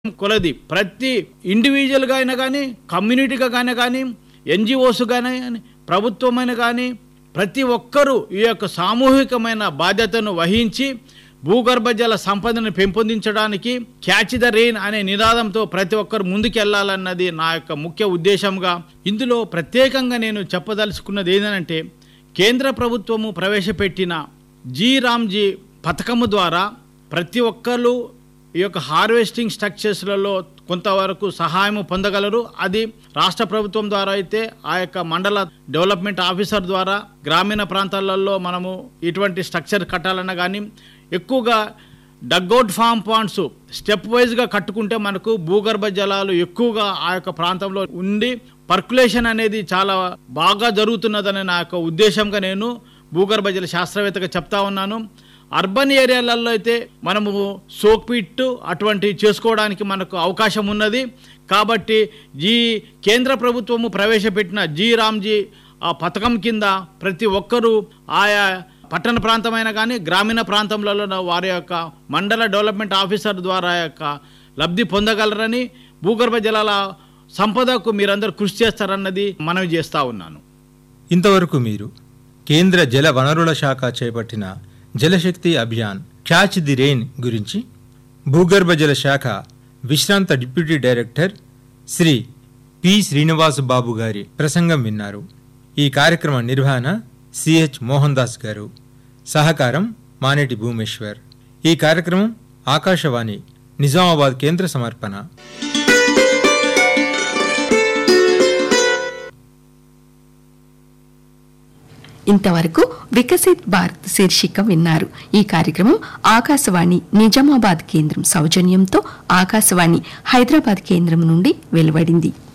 కొలది ప్రతి ఇండివిజువల్గా అయినా కానీ కమ్యూనిటీగా కానీ కానీ ఎన్జిఓస్ కానీ ప్రభుత్వమైన కానీ ప్రతి ఒక్కరూ ఈ యొక్క సామూహికమైన బాధ్యతను వహించి భూగర్భ జల సంపదను పెంపొందించడానికి క్యాచ్ ద రెయిన్ అనే నినాదంతో ప్రతి ఒక్కరు ముందుకెళ్లాలన్నది నా యొక్క ముఖ్య ఉద్దేశంగా ఇందులో ప్రత్యేకంగా నేను చెప్పదలుచుకున్నది ఏంటంటే కేంద్ర ప్రభుత్వము ప్రవేశపెట్టిన జీ రామ్జీ పథకము ద్వారా ప్రతి ఒక్కరు ఈ యొక్క హార్వెస్టింగ్ స్ట్రక్చర్స్లలో కొంతవరకు సహాయం పొందగలరు అది రాష్ట్ర ప్రభుత్వం ద్వారా అయితే ఆ యొక్క మండల డెవలప్మెంట్ ఆఫీసర్ ద్వారా గ్రామీణ ప్రాంతాలలో మనము ఇటువంటి స్ట్రక్చర్ కట్టాలన్నా కానీ ఎక్కువగా డగ్అవుట్ ఫామ్ పాండ్స్ స్టెప్ వైజ్గా కట్టుకుంటే మనకు భూగర్భ జలాలు ఎక్కువగా ఆ యొక్క ప్రాంతంలో ఉండి పర్కులేషన్ అనేది చాలా బాగా జరుగుతున్నదనే నా యొక్క ఉద్దేశంగా నేను భూగర్భ జల శాస్త్రవేత్తగా చెప్తా ఉన్నాను అర్బన్ ఏరియాలలో అయితే మనము సోక్ పిట్ అటువంటివి చేసుకోవడానికి మనకు అవకాశం ఉన్నది కాబట్టి ఈ కేంద్ర ప్రభుత్వము ప్రవేశపెట్టిన జీ రామ్జీ ఆ పథకం కింద ప్రతి ఒక్కరూ ఆయా పట్టణ ప్రాంతమైన కానీ గ్రామీణ ప్రాంతంలో వారి యొక్క మండల డెవలప్మెంట్ ఆఫీసర్ ద్వారా యొక్క లబ్ధి పొందగలరని భూగర్భ జలాల సంపదకు మీరందరూ కృషి చేస్తారన్నది మనవి చేస్తా ఉన్నాను ఇంతవరకు మీరు కేంద్ర జల వనరుల శాఖ చేపట్టిన Jalshakti Abhiyan catch the rain గురించి భూగర్భ జల శాఖ విశ్రాంత deputy director Sri P Srinivas Babu గారి ప్రసంగం విన్నారు ఈ కార్యక్రమ నిర్వహణ సిహెచ్ మోహన్ దాస్ గారు సహకారం మానేటి భూమేశ్వర్ ఈ కార్యక్రమం ఆకాశవాణి నిజామాబాద్ కేంద్ర సమర్పణ ఇంతవరకు వికసిత్ భారత్ శీర్షిక విన్నారు ఈ కార్యక్రమం ఆకాశవాణి నిజామాబాద్ కేంద్రం సౌజన్యంతో ఆకాశవాణి హైదరాబాద్ కేంద్రం నుండి వెలువడింది